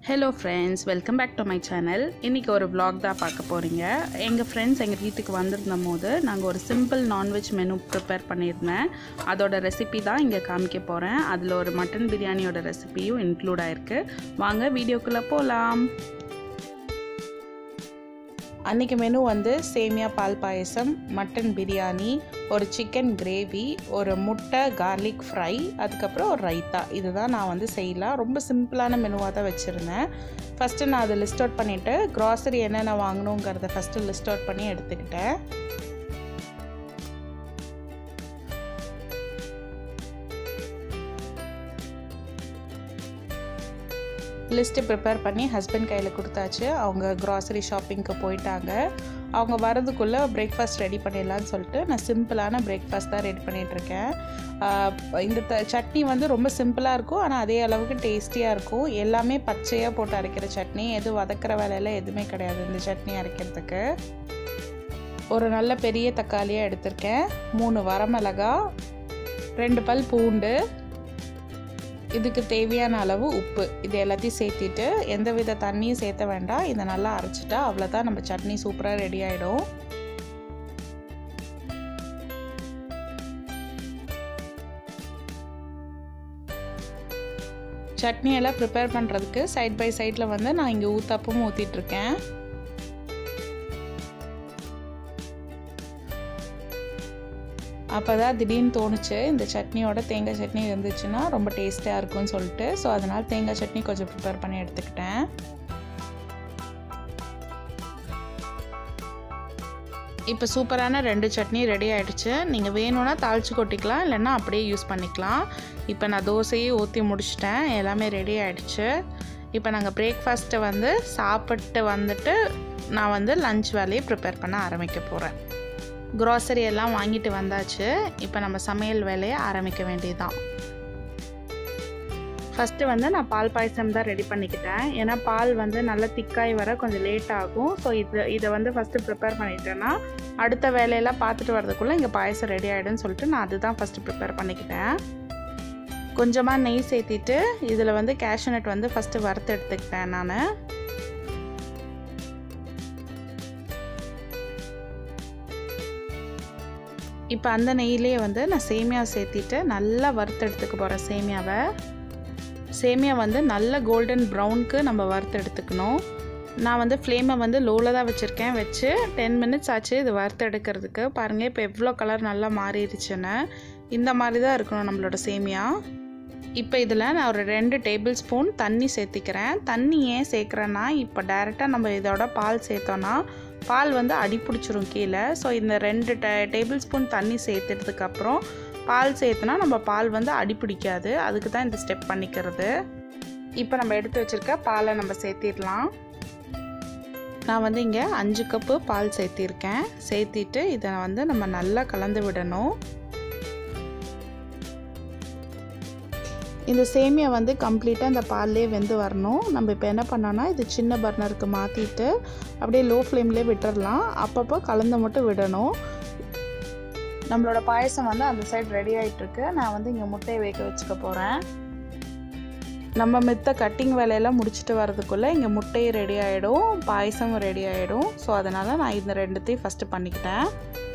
hello friends welcome back to my channel இன்றைக்கி ஒரு vlog தான் பார்க்க போகிறீங்க எங்கள் ஃப்ரெண்ட்ஸ் எங்கள் வீட்டுக்கு வந்திருந்த போது நாங்கள் ஒரு சிம்பிள் நான்வெஜ் மெனு ப்ரிப்பேர் பண்ணியிருந்தேன் அதோட ரெசிபி தான் இங்கே காமிக்க போகிறேன் அதில் ஒரு மட்டன் பிரியாணியோட ரெசிபியும் இன்க்ளூட் ஆயிருக்கு வாங்க வீடியோக்குள்ளே போகலாம் அன்றைக்கி மெனு வந்து சேமியா பால் பாயசம் மட்டன் பிரியாணி ஒரு சிக்கன் கிரேவி ஒரு முட்டை கார்லிக் ஃப்ரை அதுக்கப்புறம் ஒரு ரைத்தா இதுதான் நான் வந்து செய்யலாம் ரொம்ப சிம்பிளான மெனுவாக தான் வச்சுருந்தேன் ஃபஸ்ட்டு நான் அதை லிஸ்ட் அவுட் பண்ணிவிட்டு க்ராசரி என்னென்ன வாங்கணுங்கிறத ஃபஸ்ட்டு லிஸ்ட் அவுட் பண்ணி எடுத்துக்கிட்டேன் லிஸ்ட்டு ப்ரிப்பேர் பண்ணி ஹஸ்பண்ட் கையில் கொடுத்தாச்சு அவங்க க்ராசரி ஷாப்பிங்க்கு போயிட்டாங்க அவங்க வரதுக்குள்ளே பிரேக்ஃபாஸ்ட் ரெடி பண்ணிடலான்னு சொல்லிட்டு நான் சிம்பிளான பிரேக்ஃபாஸ்ட் தான் ரெடி பண்ணிகிட்ருக்கேன் இந்த த சட்னி வந்து ரொம்ப சிம்பிளாக இருக்கும் ஆனால் அதே அளவுக்கு டேஸ்டியாக இருக்கும் எல்லாமே பச்சையாக போட்டு அரைக்கிற சட்னி எதுவும் வதக்கிற வேலையில் எதுவுமே கிடையாது இந்த சட்னி அரைக்கிறதுக்கு ஒரு நல்ல பெரிய தக்காளியாக எடுத்திருக்கேன் மூணு வரமிளகா ரெண்டு பல் பூண்டு இதுக்கு தேவையான அளவு உப்பு இது எல்லாத்தையும் சேர்த்திட்டு எந்த வித தண்ணியும் சேர்த்த வேண்டாம் இதை நல்லா அரைச்சிட்டா அவ்வளோதான் நம்ம சட்னி சூப்பராக ரெடி ஆகிடும் சட்னியெல்லாம் ப்ரிப்பேர் பண்ணுறதுக்கு சைட் பை சைடில் வந்து நான் இங்கே ஊத்தப்பமும் ஊற்றிட்டுருக்கேன் அப்போ தான் திடீர்னு தோணுச்சு இந்த சட்னியோட தேங்காய் சட்னி இருந்துச்சுன்னா ரொம்ப டேஸ்ட்டாக இருக்கும்னு சொல்லிட்டு ஸோ அதனால் தேங்காய் சட்னி கொஞ்சம் ப்ரிப்பேர் பண்ணி எடுத்துக்கிட்டேன் இப்போ சூப்பரான ரெண்டு சட்னி ரெடி ஆகிடுச்சு நீங்கள் வேணும்னா தாளித்து கொட்டிக்கலாம் இல்லைன்னா அப்படியே யூஸ் பண்ணிக்கலாம் இப்போ நான் தோசையை ஊற்றி முடிச்சிட்டேன் எல்லாமே ரெடி ஆகிடுச்சு இப்போ நாங்கள் பிரேக்ஃபாஸ்ட்டை வந்து சாப்பிட்டு வந்துட்டு நான் வந்து லஞ்ச் வேலையை ப்ரிப்பேர் பண்ண ஆரம்பிக்க போகிறேன் க்ராசரி எல்லாம் வாங்கிட்டு வந்தாச்சு இப்போ நம்ம சமையல் வேலையை ஆரம்பிக்க வேண்டியதுதான் ஃபஸ்ட்டு வந்து நான் பால் பாயசம் தான் ரெடி பண்ணிக்கிட்டேன் ஏன்னா பால் வந்து நல்லா திக்காய் வர கொஞ்சம் லேட் ஆகும் ஸோ இது இதை வந்து ஃபஸ்ட்டு ப்ரிப்பேர் பண்ணிட்டேன்னா அடுத்த வேலையெல்லாம் பார்த்துட்டு வரதுக்குள்ளே இங்கே பாயசம் ரெடி ஆகிடும்னு சொல்லிட்டு நான் அதுதான் ஃபஸ்ட்டு ப்ரிப்பேர் பண்ணிக்கிட்டேன் கொஞ்சமாக நெய் சேர்த்திட்டு இதில் வந்து கேஷ்யூநட் வந்து ஃபஸ்ட்டு வறுத்து எடுத்துக்கிட்டேன் நான் இப்போ அந்த நெய்யிலே வந்து நான் சேமியா சேர்த்திட்டு நல்லா வறுத்து எடுத்துக்க போகிறேன் சேமியாவை சேமியா வந்து நல்ல கோல்டன் ப்ரௌனுக்கு நம்ம வறுத்து எடுத்துக்கணும் நான் வந்து ஃப்ளேமை வந்து லோவில் தான் வச்சுருக்கேன் வச்சு டென் மினிட்ஸ் ஆச்சு இது வறுத்து எடுக்கிறதுக்கு பாருங்கள் இப்போ எவ்வளோ கலர் நல்லா மாறிடுச்சுன்னு இந்த மாதிரி தான் இருக்கணும் நம்மளோட சேமியா இப்போ இதில் நான் ஒரு ரெண்டு டேபிள் ஸ்பூன் தண்ணி சேர்த்திக்கிறேன் தண்ணி ஏன் சேர்க்குறேன்னா இப்போ டைரெக்டாக நம்ம இதோட பால் சேர்த்தோன்னா பால் வந்து அடி பிடிச்சிரும் கீழே ஸோ இந்த ரெண்டு ட டேபிள் ஸ்பூன் தண்ணி சேர்த்துறதுக்கப்புறம் பால் சேர்த்துனா நம்ம பால் வந்து அடி பிடிக்காது அதுக்கு தான் இந்த ஸ்டெப் பண்ணிக்கிறது இப்போ நம்ம எடுத்து வச்சுருக்க பாலை நம்ம சேர்த்திடலாம் நான் வந்து இங்கே அஞ்சு கப்பு பால் சேர்த்திருக்கேன் சேர்த்திட்டு இதை வந்து நம்ம நல்லா கலந்து விடணும் இந்த சேமியா வந்து கம்ப்ளீட்டாக இந்த பால்லே வெந்து வரணும் நம்ம இப்போ என்ன பண்ணோன்னா இது சின்ன பர்னருக்கு மாற்றிட்டு அப்படியே லோ ஃப்ளேம்லேயே விட்டுறலாம் அப்பப்போ கலந்து மட்டும் விடணும் நம்மளோட பாயசம் வந்து அந்த சைடு ரெடி ஆகிட்டுருக்கு நான் வந்து இங்கே முட்டையை வேக வச்சுக்க போகிறேன் நம்ம மித்த கட்டிங் வேலையெல்லாம் முடிச்சுட்டு வரதுக்குள்ளே இங்கே முட்டையும் ரெடி ஆகிடும் பாயசமும் ரெடி ஆகிடும் ஸோ அதனால் நான் இந்த ரெண்டுத்தையும் ஃபஸ்ட்டு பண்ணிக்கிட்டேன்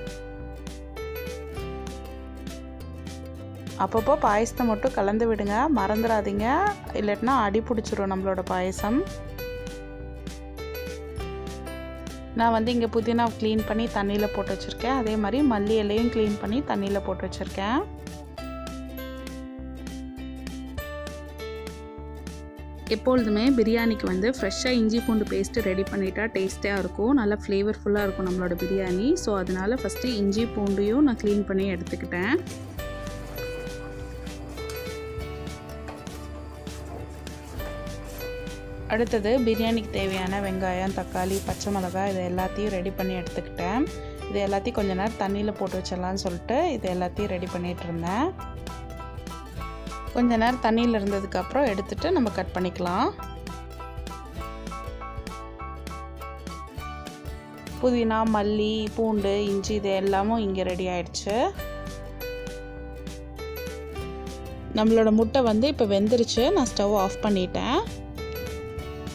அப்பப்போ பாயசத்தை மட்டும் கலந்து விடுங்க மறந்துடாதீங்க இல்லாட்டினா அடி பிடிச்சிரும் நம்மளோட பாயசம் நான் வந்து இங்கே புதினா க்ளீன் பண்ணி தண்ணியில் போட்டு வச்சுருக்கேன் அதே மாதிரி மல்லி இலையும் க்ளீன் பண்ணி தண்ணியில் போட்டு வச்சுருக்கேன் எப்பொழுதுமே பிரியாணிக்கு வந்து ஃப்ரெஷ்ஷாக இஞ்சி பூண்டு பேஸ்ட்டு ரெடி பண்ணிட்டா டேஸ்ட்டாக இருக்கும் நல்லா ஃப்ளேவர்ஃபுல்லாக இருக்கும் நம்மளோட பிரியாணி ஸோ அதனால் ஃபஸ்ட்டு இஞ்சி பூண்டையும் நான் க்ளீன் பண்ணி எடுத்துக்கிட்டேன் அடுத்தது பிரியாணிக்கு தேவையான வெங்காயம் தக்காளி பச்சை மிளகாய் இது எல்லாத்தையும் ரெடி பண்ணி எடுத்துக்கிட்டேன் இது எல்லாத்தையும் கொஞ்ச நேரம் தண்ணியில் போட்டு வச்சிடலான்னு சொல்லிட்டு இது எல்லாத்தையும் ரெடி பண்ணிகிட்டு இருந்தேன் கொஞ்ச நேரம் தண்ணியில் இருந்ததுக்கப்புறம் எடுத்துகிட்டு நம்ம கட் பண்ணிக்கலாம் புதினா மல்லி பூண்டு இஞ்சி இது எல்லாமும் இங்கே ரெடி ஆயிடுச்சு நம்மளோட முட்டை வந்து இப்போ வெந்துருச்சு நான் ஸ்டவ் ஆஃப் பண்ணிட்டேன்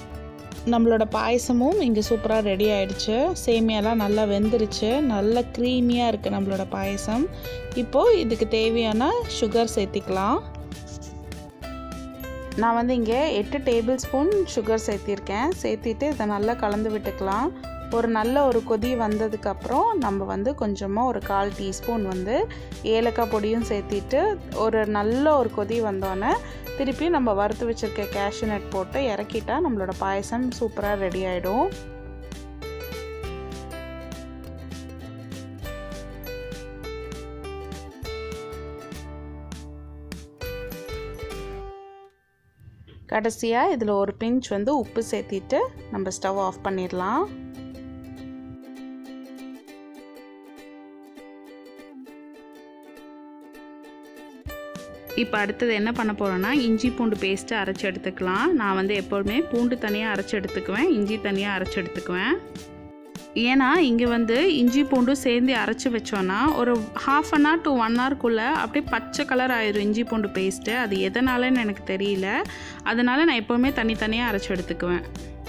நம்மளோட பாயசமும் இங்கே சூப்பராக ரெடி ஆயிடுச்சு சேமியாலாம் நல்லா வெந்துருச்சு நல்லா க்ரீமியாக இருக்குது நம்மளோட பாயசம் இப்போது இதுக்கு தேவையான சுகர் சேர்த்திக்கலாம் நான் வந்து இங்கே எட்டு டேபிள் ஸ்பூன் சுகர் சேர்த்திருக்கேன் சேர்த்திட்டு இதை நல்லா கலந்து விட்டுக்கலாம் ஒரு நல்ல ஒரு கொதி வந்ததுக்கப்புறம் நம்ம வந்து கொஞ்சமாக ஒரு கால் டீஸ்பூன் வந்து ஏலக்காய் பொடியும் சேர்த்திட்டு ஒரு நல்ல ஒரு கொதி வந்தோடனே திருப்பி நம்ம வறுத்து வச்சுருக்க கேஷ்யூ நட் போட்டு இறக்கிட்டா நம்மளோட பாயசம் சூப்பராக ரெடி ஆகிடும் கடைசியாக இதில் ஒரு பிஞ்ச் வந்து உப்பு சேர்த்திட்டு நம்ம ஸ்டவ் ஆஃப் பண்ணிடலாம் இப்போ அடுத்தது என்ன பண்ண போகிறோன்னா இஞ்சி பூண்டு பேஸ்ட்டு அரைச்சி எடுத்துக்கலாம் நான் வந்து எப்போதுமே பூண்டு தனியாக அரைச்சி எடுத்துக்குவேன் இஞ்சி தனியாக அரைச்சி எடுத்துக்குவேன் ஏன்னா இங்கே வந்து இஞ்சி பூண்டும் சேர்ந்து அரைச்சி வச்சோன்னா ஒரு half an hour to one ஹவர்க்குள்ளே அப்படியே பச்சை கலர் ஆயிரும் இஞ்சி பூண்டு பேஸ்ட்டு அது எதனாலன்னு எனக்கு தெரியல அதனால் நான் எப்போவுமே தனித்தனியாக அரைச்சி எடுத்துக்குவேன்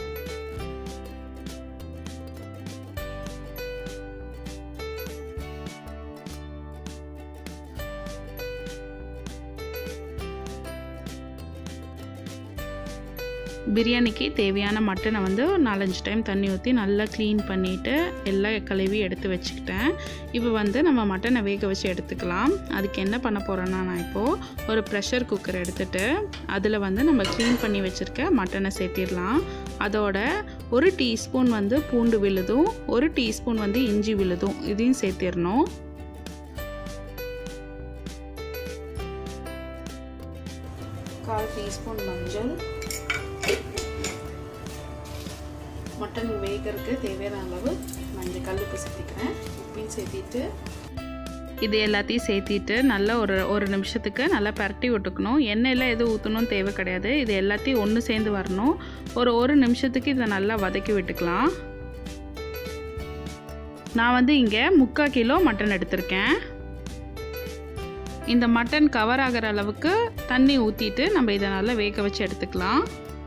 பிரியாணிக்கு தேவையான மட்டனை வந்து நாலஞ்சு டைம் தண்ணி ஊற்றி நல்லா க்ளீன் பண்ணிவிட்டு எல்லாம் கழுவி எடுத்து வச்சுக்கிட்டேன் இப்போ வந்து நம்ம மட்டனை வேக வச்சு எடுத்துக்கலாம் அதுக்கு என்ன பண்ண போகிறோன்னா நான் இப்போது ஒரு ப்ரெஷர் குக்கர் எடுத்துகிட்டு அதில் வந்து நம்ம க்ளீன் பண்ணி வச்சுருக்க மட்டனை சேர்த்திடலாம் அதோட ஒரு டீஸ்பூன் வந்து பூண்டு விழுதும் ஒரு டீஸ்பூன் வந்து இஞ்சி விழுதும் இதையும் சேர்த்திடணும் கால் டீஸ்பூன் மஞ்சள் மட்டன் வேகிறதுக்கு தேவையான அளவு மஞ்சள் கல்லுப்பு சேர்த்திக்கிறேன் உப்பையும் சேர்த்திட்டு இது எல்லாத்தையும் சேர்த்திட்டு நல்லா ஒரு ஒரு நிமிஷத்துக்கு நல்லா பரட்டி விட்டுக்கணும் எண்ணெயில் எதுவும் ஊற்றணும் தேவை கிடையாது இது எல்லாத்தையும் ஒன்று சேர்ந்து வரணும் ஒரு ஒரு நிமிஷத்துக்கு இதை நல்லா வதக்கி விட்டுக்கலாம் நான் வந்து இங்கே முக்கால் கிலோ மட்டன் எடுத்திருக்கேன் இந்த மட்டன் கவர் ஆகிற அளவுக்கு தண்ணி ஊற்றிட்டு நம்ம இதை நல்லா வேக வச்சு எடுத்துக்கலாம்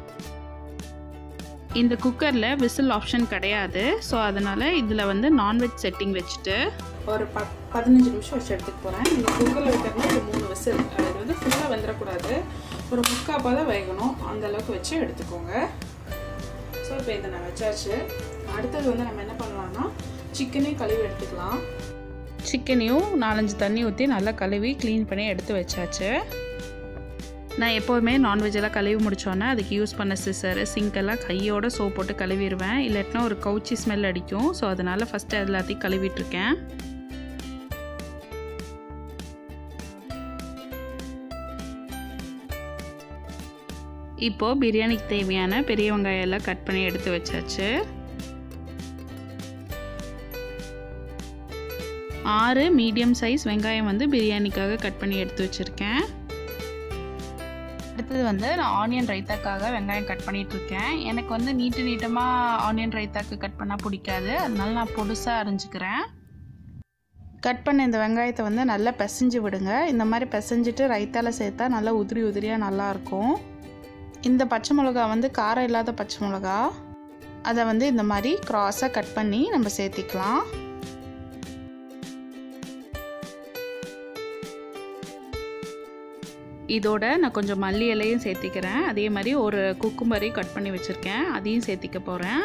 இந்த குக்கரில் விசில் ஆப்ஷன் கிடையாது ஸோ அதனால் இதில் வந்து நான்வெஜ் செட்டிங் வச்சுட்டு ஒரு ப பதினஞ்சு நிமிஷம் வச்சு எடுத்துக்க போகிறேன் இந்த குக்கரில் வைக்கிறதுனா ஒரு மூணு விசில் அது வந்து ஃபுல்லாக வெந்துடக்கூடாது ஒரு முக்கால் பதம் வேகணும் அந்த அளவுக்கு வச்சு எடுத்துக்கோங்க ஸோ இப்போ இதை நான் வச்சாச்சு அடுத்தது வந்து நம்ம என்ன பண்ணலாம்னா சிக்கனையும் கழுவி எடுத்துக்கலாம் சிக்கனையும் நாலஞ்சு தண்ணி ஊற்றி நல்லா கழுவி க்ளீன் பண்ணி எடுத்து வச்சாச்சு நான் எப்போவுமே நான்வெஜ்ஜெல்லாம் கழுவி முடித்தோன்னே அதுக்கு யூஸ் பண்ண சிசர் சிங்கெல்லாம் கையோட சோப் போட்டு கழுவிடுவேன் இல்லாட்டினா ஒரு கவுச்சி ஸ்மெல் அடிக்கும் ஸோ அதனால் ஃபஸ்ட்டு எல்லாத்தையும் கழுவிட்டுருக்கேன் இப்போது பிரியாணிக்கு தேவையான பெரிய வெங்காயம் எல்லாம் கட் பண்ணி எடுத்து வச்சாச்சு ஆறு மீடியம் சைஸ் வெங்காயம் வந்து பிரியாணிக்காக கட் பண்ணி எடுத்து வச்சுருக்கேன் அடுத்தது வந்து நான் ஆனியன் ரைத்தாக்காக வெங்காயம் கட் பண்ணிகிட்ருக்கேன் எனக்கு வந்து நீட்டு நீட்டமாக ஆனியன் ரைத்தாக்கு கட் பண்ணால் பிடிக்காது அதனால நான் பொடுசாக அரிஞ்சுக்கிறேன் கட் பண்ண இந்த வெங்காயத்தை வந்து நல்லா பிசைஞ்சு விடுங்க இந்த மாதிரி பிசைஞ்சிட்டு ரைத்தால சேர்த்தா நல்லா உதிரி உதிரியாக நல்லாயிருக்கும் இந்த பச்சை மிளகா வந்து காரம் இல்லாத பச்சை மிளகா அதை வந்து இந்த மாதிரி க்ராஸாக கட் பண்ணி நம்ம சேர்த்திக்கலாம் இதோட நான் கொஞ்சம் மல்லி இலையும் சேர்த்திக்கிறேன் அதே மாதிரி ஒரு குக்கும்பரையும் கட் பண்ணி வச்சுருக்கேன் அதையும் சேர்த்திக்க போகிறேன்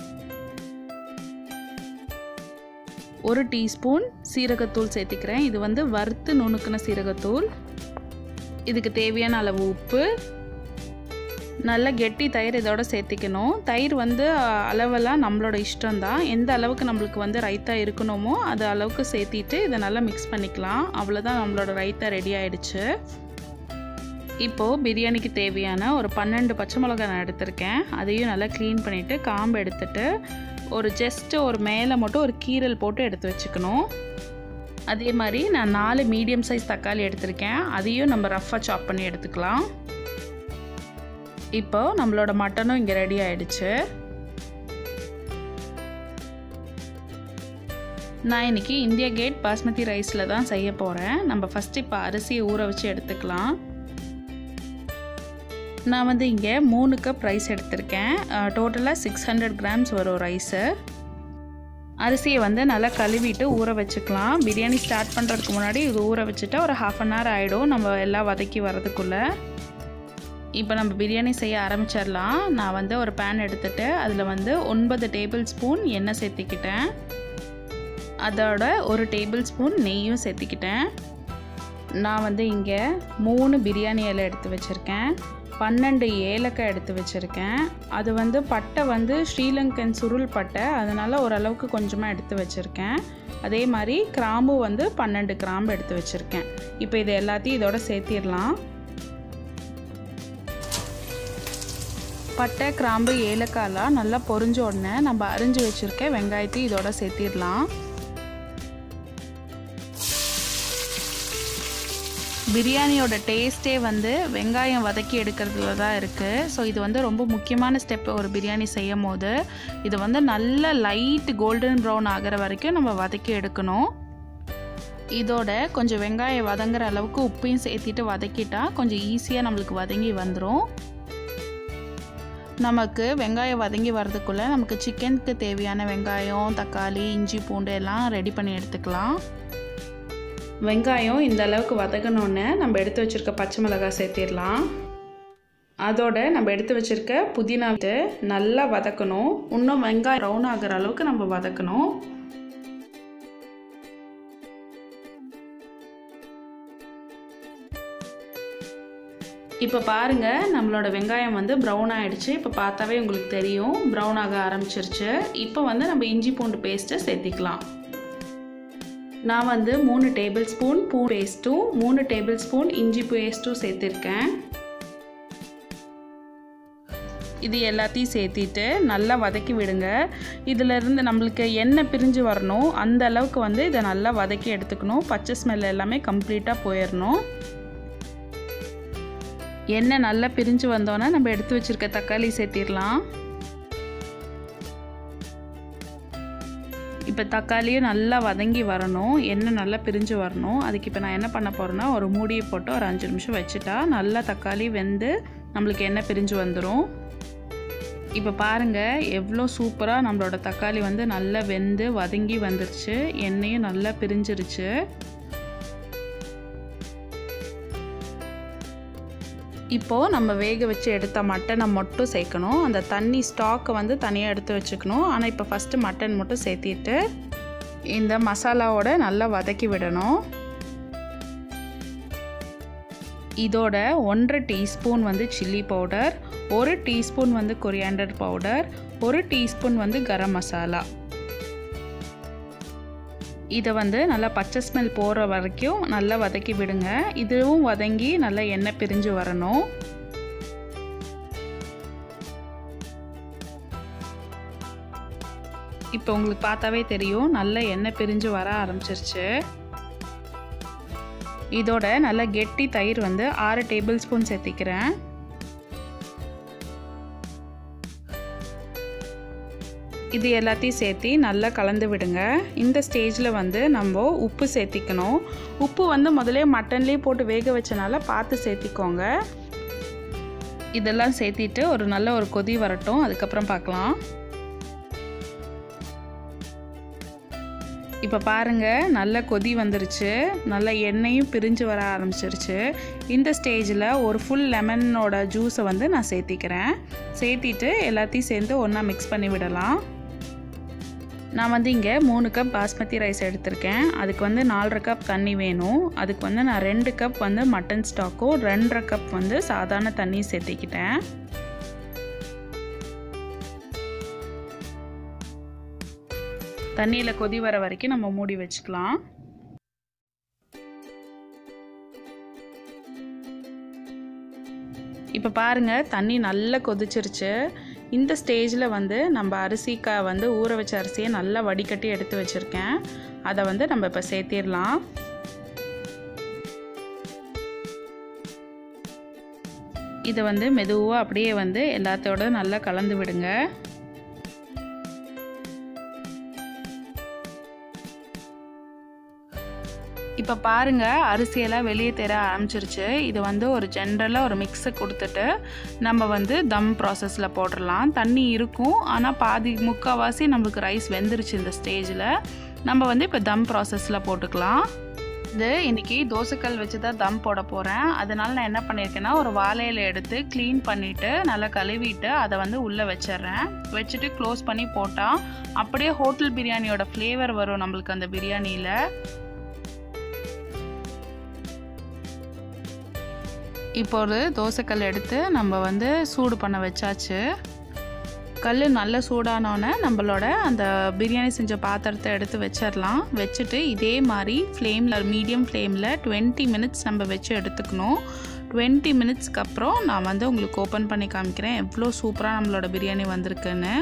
ஒரு டீஸ்பூன் சீரகத்தூள் சேர்த்திக்கிறேன் இது வந்து வறுத்து நுணுக்கின சீரகத்தூள் இதுக்கு தேவையான அளவு உப்பு நல்ல கெட்டி தயிர் இதோட சேர்த்திக்கணும் தயிர் வந்து அளவெல்லாம் நம்மளோட இஷ்டம்தான் எந்த அளவுக்கு நம்மளுக்கு வந்து ரைத்தா இருக்கணுமோ அது அளவுக்கு சேர்த்திட்டு இதை நல்லா மிக்ஸ் பண்ணிக்கலாம் அவ்வளோதான் நம்மளோட ரைத்தா ரெடி ஆயிடுச்சு இப்போது பிரியாணிக்கு தேவையான ஒரு பன்னெண்டு பச்சை மிளகாய் நான் எடுத்திருக்கேன் அதையும் நல்லா க்ளீன் பண்ணிவிட்டு காம்பு எடுத்துட்டு ஒரு ஜஸ்ட்டு ஒரு மேலே மட்டும் ஒரு கீரல் போட்டு எடுத்து வச்சுக்கணும் அதே மாதிரி நான் நாலு மீடியம் சைஸ் தக்காளி எடுத்திருக்கேன் அதையும் நம்ம ரஃப்பாக சாப் பண்ணி எடுத்துக்கலாம் இப்போ நம்மளோட மட்டனும் இங்கே ரெடி ஆயிடுச்சு நான் இன்றைக்கி இந்தியா கேட் பாஸ்மதி ரைஸில் தான் செய்ய போகிறேன் நம்ம ஃபஸ்ட்டு இப்போ அரிசியை ஊற வச்சு எடுத்துக்கலாம் நான் வந்து இங்கே மூணு கப் ரைஸ் எடுத்திருக்கேன் டோட்டலாக சிக்ஸ் ஹண்ட்ரட் கிராம்ஸ் வரும் ரைஸு அரிசியை வந்து நல்லா கழுவிட்டு ஊற வச்சுக்கலாம் பிரியாணி ஸ்டார்ட் பண்ணுறதுக்கு முன்னாடி இது ஊற வச்சுட்டா ஒரு ஹாஃப் அன் ஹவர் ஆகிடும் நம்ம எல்லாம் வதக்கி வரதுக்குள்ளே இப்போ நம்ம பிரியாணி செய்ய ஆரம்பிச்சிடலாம் நான் வந்து ஒரு பேன் எடுத்துகிட்டு அதில் வந்து ஒன்பது டேபிள் ஸ்பூன் எண்ணெய் சேர்த்திக்கிட்டேன் அதோட ஒரு டேபிள் ஸ்பூன் நெய்யும் சேர்த்திக்கிட்டேன் நான் வந்து இங்கே மூணு பிரியாணி இலை எடுத்து வச்சுருக்கேன் பன்னெண்டு ஏலக்காய் எடுத்து வச்சுருக்கேன் அது வந்து பட்டை வந்து ஸ்ரீலங்கன் சுருள் பட்டை அதனால் ஓரளவுக்கு கொஞ்சமாக எடுத்து வச்சுருக்கேன் அதே மாதிரி கிராம்பு வந்து பன்னெண்டு கிராம்பு எடுத்து வச்சுருக்கேன் இப்போ இது எல்லாத்தையும் இதோட சேர்த்திடலாம் பட்டை கிராம்பு ஏலக்காய்லாம் நல்லா பொரிஞ்ச உடனே நம்ம அரிஞ்சு வச்சுருக்க வெங்காயத்தையும் இதோட சேர்த்திடலாம் பிரியாணியோட டேஸ்ட்டே வந்து வெங்காயம் வதக்கி எடுக்கிறதுல தான் இருக்குது ஸோ இது வந்து ரொம்ப முக்கியமான ஸ்டெப் ஒரு பிரியாணி செய்யும் போது இது வந்து நல்ல லைட் கோல்டன் ப்ரௌன் ஆகிற வரைக்கும் நம்ம வதக்கி எடுக்கணும் இதோட கொஞ்சம் வெங்காயம் வதங்குற அளவுக்கு உப்பையும் சேர்த்திட்டு வதக்கிட்டா கொஞ்சம் ஈஸியாக நம்மளுக்கு வதங்கி வந்துடும் நமக்கு வெங்காயம் வதங்கி வர்றதுக்குள்ளே நமக்கு சிக்கனுக்கு தேவையான வெங்காயம் தக்காளி இஞ்சி பூண்டு எல்லாம் ரெடி பண்ணி எடுத்துக்கலாம் வெங்காயம் இந்த அளவுக்கு வதங்கினோன்னே நம்ம எடுத்து வச்சுருக்க பச்சை மிளகாய் சேர்த்திடலாம் அதோட நம்ம எடுத்து வச்சுருக்க புதினா விட்டு நல்லா வதக்கணும் இன்னும் வெங்காயம் ப்ரௌன் ஆகிற அளவுக்கு நம்ம வதக்கணும் இப்போ பாருங்கள் நம்மளோட வெங்காயம் வந்து ப்ரௌன் ஆகிடுச்சு இப்போ பார்த்தாவே உங்களுக்கு தெரியும் ப்ரௌன் ஆக ஆரம்பிச்சிருச்சு இப்போ வந்து நம்ம இஞ்சி பூண்டு பேஸ்ட்டை சேர்த்திக்கலாம் நான் வந்து மூணு டேபிள் ஸ்பூன் பூ பேஸ்ட்டும் மூணு டேபிள் ஸ்பூன் இஞ்சி பேஸ்ட்டும் சேர்த்துருக்கேன் இது எல்லாத்தையும் சேர்த்திட்டு நல்லா வதக்கி விடுங்க இதிலேருந்து நம்மளுக்கு எண்ணெய் பிரிஞ்சு வரணும் அந்த அளவுக்கு வந்து இதை நல்லா வதக்கி எடுத்துக்கணும் பச்சை ஸ்மெல் எல்லாமே கம்ப்ளீட்டாக போயிடணும் எண்ணெய் நல்லா பிரிஞ்சு வந்தோன்னே நம்ம எடுத்து வச்சுருக்க தக்காளி சேர்த்திடலாம் இப்போ தக்காளியும் நல்லா வதங்கி வரணும் எண்ணெய் நல்லா பிரிஞ்சு வரணும் அதுக்கு இப்போ நான் என்ன பண்ண போகிறேன்னா ஒரு மூடியை போட்டு ஒரு அஞ்சு நிமிஷம் வச்சுட்டா நல்லா தக்காளி வெந்து நம்மளுக்கு எண்ணெய் பிரிஞ்சு வந்துடும் இப்போ பாருங்கள் எவ்வளோ சூப்பராக நம்மளோட தக்காளி வந்து நல்லா வெந்து வதங்கி வந்துருச்சு எண்ணெயும் நல்லா பிரிஞ்சிருச்சு இப்போது நம்ம வேக வச்சு எடுத்த மட்டனை மட்டும் சேர்க்கணும் அந்த தண்ணி ஸ்டாக்கை வந்து தனியாக எடுத்து வச்சுக்கணும் ஆனால் இப்போ ஃபஸ்ட்டு மட்டன் மட்டும் சேர்த்திட்டு இந்த மசாலாவோட நல்லா வதக்கி விடணும் இதோட ஒன்றரை டீஸ்பூன் வந்து சில்லி பவுடர் ஒரு டீஸ்பூன் வந்து கொரியாண்டர் பவுடர் ஒரு டீஸ்பூன் வந்து கரம் மசாலா இதை வந்து நல்லா பச்சை ஸ்மெல் போகிற வரைக்கும் நல்லா வதக்கி விடுங்க இதுவும் வதங்கி நல்லா எண்ணெய் பிரிஞ்சு வரணும் இப்போ உங்களுக்கு பார்த்தாவே தெரியும் நல்லா எண்ணெய் பிரிஞ்சு வர ஆரம்பிச்சிருச்சு இதோட நல்ல கெட்டி தயிர் வந்து ஆறு டேபிள் ஸ்பூன் சேர்த்திக்கிறேன் இது எல்லாத்தையும் சேர்த்தி நல்லா கலந்து விடுங்க இந்த ஸ்டேஜில் வந்து நம்ம உப்பு சேர்த்திக்கணும் உப்பு வந்து முதலே மட்டன்லேயே போட்டு வேக வச்சனால பார்த்து சேர்த்திக்கோங்க இதெல்லாம் சேர்த்திட்டு ஒரு நல்ல ஒரு கொதி வரட்டும் அதுக்கப்புறம் பார்க்கலாம் இப்போ பாருங்கள் நல்ல கொதி வந்துருச்சு நல்ல எண்ணெயும் பிரிஞ்சு வர ஆரம்பிச்சிருச்சு இந்த ஸ்டேஜில் ஒரு ஃபுல் லெமனோட ஜூஸை வந்து நான் சேர்த்திக்கிறேன் சேர்த்திட்டு எல்லாத்தையும் சேர்ந்து ஒன்றா மிக்ஸ் பண்ணி விடலாம் நான் வந்து இங்கே மூணு கப் பாஸ்மதி ரைஸ் எடுத்திருக்கேன் அதுக்கு வந்து நாலரை கப் தண்ணி வேணும் அதுக்கு வந்து நான் ரெண்டு கப் வந்து மட்டன் ஸ்டாக்கும் ரெண்டரை கப் வந்து சாதாரண தண்ணி சேர்த்திக்கிட்டேன் தண்ணியில் கொதி வர வரைக்கும் நம்ம மூடி வச்சுக்கலாம் இப்போ பாருங்கள் தண்ணி நல்லா கொதிச்சிருச்சு இந்த ஸ்டேஜில் வந்து நம்ம அரிசிக்கா வந்து ஊற வச்ச அரிசியை நல்லா வடிகட்டி எடுத்து வச்சுருக்கேன் அதை வந்து நம்ம இப்போ சேர்த்திடலாம் இதை வந்து மெதுவாக அப்படியே வந்து எல்லாத்தோட நல்லா கலந்து விடுங்க இப்போ பாருங்கள் அரிசியெல்லாம் வெளியே தெர ஆரம்பிச்சிருச்சு இது வந்து ஒரு ஜென்ரலாக ஒரு மிக்ஸை கொடுத்துட்டு நம்ம வந்து தம் ப்ராசஸில் போட்டுடலாம் தண்ணி இருக்கும் ஆனால் பாதி முக்கால்வாசி நம்மளுக்கு ரைஸ் வெந்துருச்சு இந்த ஸ்டேஜில் நம்ம வந்து இப்போ தம் ப்ராசஸில் போட்டுக்கலாம் இது இன்றைக்கி தோசைக்கல் வச்சு தான் தம் போட போகிறேன் அதனால் நான் என்ன பண்ணியிருக்கேன்னா ஒரு வாழையில எடுத்து க்ளீன் பண்ணிவிட்டு நல்லா கழுவிட்டு அதை வந்து உள்ளே வச்சிட்றேன் வச்சுட்டு க்ளோஸ் பண்ணி போட்டால் அப்படியே ஹோட்டல் பிரியாணியோட ஃப்ளேவர் வரும் நம்மளுக்கு அந்த பிரியாணியில் இப்போ ஒரு தோசைக்கல் எடுத்து நம்ம வந்து சூடு பண்ண வச்சாச்சு கல் நல்ல சூடானோடனே நம்மளோட அந்த பிரியாணி செஞ்ச பாத்திரத்தை எடுத்து வச்சிடலாம் வச்சுட்டு இதே மாதிரி ஃப்ளேமில் மீடியம் ஃப்ளேமில் டுவெண்ட்டி மினிட்ஸ் நம்ம வச்சு எடுத்துக்கணும் டுவெண்ட்டி மினிட்ஸ்க்கு அப்புறம் நான் வந்து உங்களுக்கு ஓப்பன் பண்ணி காமிக்கிறேன் எவ்வளோ சூப்பராக நம்மளோட பிரியாணி வந்திருக்குன்னு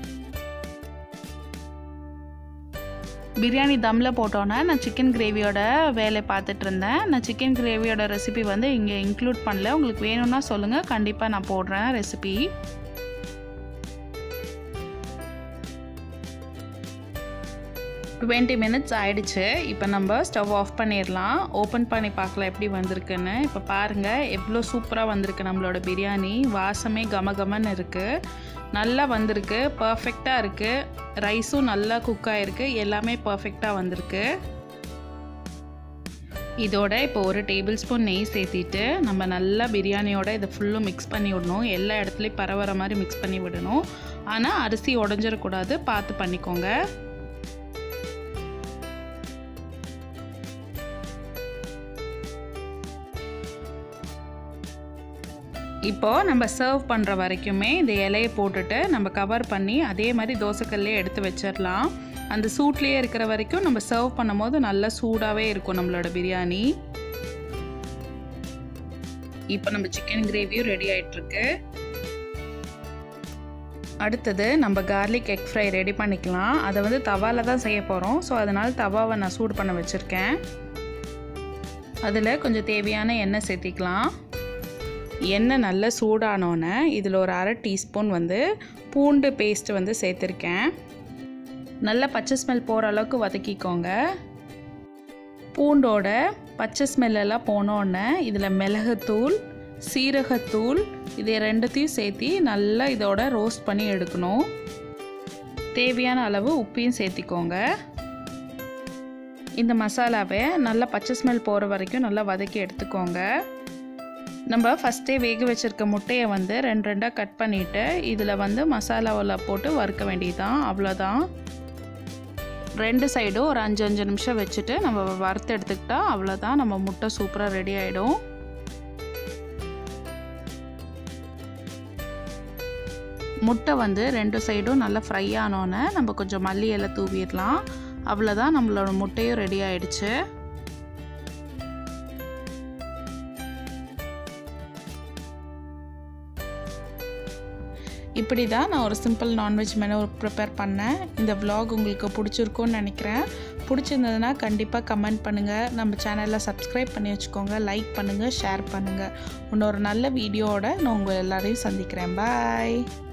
பிரியாணி தம்மில் போட்டோன்னே நான் சிக்கன் கிரேவியோட வேலை பார்த்துட்டு இருந்தேன் நான் சிக்கன் கிரேவியோட ரெசிபி வந்து இங்கே இன்க்ளூட் பண்ணல உங்களுக்கு வேணும்னா சொல்லுங்கள் கண்டிப்பாக நான் போடுறேன் ரெசிபி டுவெண்ட்டி மினிட்ஸ் ஆயிடுச்சு இப்போ நம்ம ஸ்டவ் ஆஃப் பண்ணிடலாம் ஓப்பன் பண்ணி பார்க்கலாம் எப்படி வந்திருக்குன்னு இப்போ பாருங்கள் எவ்வளோ சூப்பராக வந்திருக்கு நம்மளோட பிரியாணி வாசமே கம கமன்னு இருக்குது நல்லா வந்திருக்கு பர்ஃபெக்டாக இருக்குது ரைஸும் நல்லா குக் ஆகிருக்கு எல்லாமே பர்ஃபெக்டாக வந்திருக்கு இதோட இப்போ ஒரு டேபிள் ஸ்பூன் நெய் சேர்த்திட்டு நம்ம நல்லா பிரியாணியோட இதை ஃபுல்லும் மிக்ஸ் பண்ணி விடணும் எல்லா இடத்துலையும் பரவற மாதிரி மிக்ஸ் பண்ணி விடணும் ஆனால் அரிசி உடஞ்சிடக்கூடாது பார்த்து பண்ணிக்கோங்க இப்போது நம்ம சர்வ் பண்ணுற வரைக்குமே இந்த இலையை போட்டுட்டு நம்ம கவர் பண்ணி அதே மாதிரி தோசைக்கல்லே எடுத்து வச்சிடலாம் அந்த சூட்லேயே இருக்கிற வரைக்கும் நம்ம சர்வ் பண்ணும்போது நல்லா சூடாகவே இருக்கும் நம்மளோட பிரியாணி இப்போ நம்ம சிக்கன் கிரேவியும் ரெடி ஆகிட்டுருக்கு அடுத்தது நம்ம கார்லிக் எக் ஃப்ரை ரெடி பண்ணிக்கலாம் அதை வந்து தவாவில் தான் செய்ய போகிறோம் ஸோ அதனால் தவாவை நான் சூடு பண்ண வச்சுருக்கேன் அதில் கொஞ்சம் தேவையான எண்ணெய் சேர்த்திக்கலாம் எண்ணெய் நல்லா சூடானோன்னே இதில் ஒரு அரை டீஸ்பூன் வந்து பூண்டு பேஸ்ட்டு வந்து சேர்த்துருக்கேன் நல்லா பச்சை ஸ்மெல் போகிற அளவுக்கு வதக்கிக்கோங்க பூண்டோட பச்சை ஸ்மெல்லெல்லாம் போனோடனே இதில் மிளகுத்தூள் சீரகத்தூள் இதை ரெண்டுத்தையும் சேர்த்தி நல்லா இதோட ரோஸ்ட் பண்ணி எடுக்கணும் தேவையான அளவு உப்பையும் சேர்த்திக்கோங்க இந்த மசாலாவை நல்லா பச்சை ஸ்மெல் போகிற வரைக்கும் நல்லா வதக்கி எடுத்துக்கோங்க நம்ம ஃபஸ்ட்டே வேக வச்சுருக்க முட்டையை வந்து ரெண்டு ரெண்டாக கட் பண்ணிவிட்டு இதில் வந்து மசாலாவில் போட்டு வறுக்க வேண்டியதுதான் அவ்வளோதான் ரெண்டு சைடும் ஒரு அஞ்சு அஞ்சு நிமிஷம் வச்சுட்டு நம்ம வறுத்து எடுத்துக்கிட்டா அவ்வளோதான் நம்ம முட்டை சூப்பராக ரெடி ஆகிடும் முட்டை வந்து ரெண்டு சைடும் நல்லா ஃப்ரை ஆனோன்னே நம்ம கொஞ்சம் மல்லி இலை தூவிடலாம் அவ்வளோதான் நம்மளோட முட்டையும் ரெடி ஆயிடுச்சு இப்படி தான் நான் ஒரு சிம்பிள் நான்வெஜ் மெனு ப்ரிப்பேர் பண்ணேன் இந்த vlog உங்களுக்கு பிடிச்சிருக்கும்னு நினைக்கிறேன் பிடிச்சிருந்ததுன்னா கண்டிப்பாக கமெண்ட் பண்ணுங்கள் நம்ம சேனலில் சப்ஸ்கிரைப் பண்ணி வச்சுக்கோங்க லைக் பண்ணுங்கள் ஷேர் பண்ணுங்கள் இன்னொரு நல்ல வீடியோவோட நான் உங்கள் எல்லாரையும் சந்திக்கிறேன் பாய்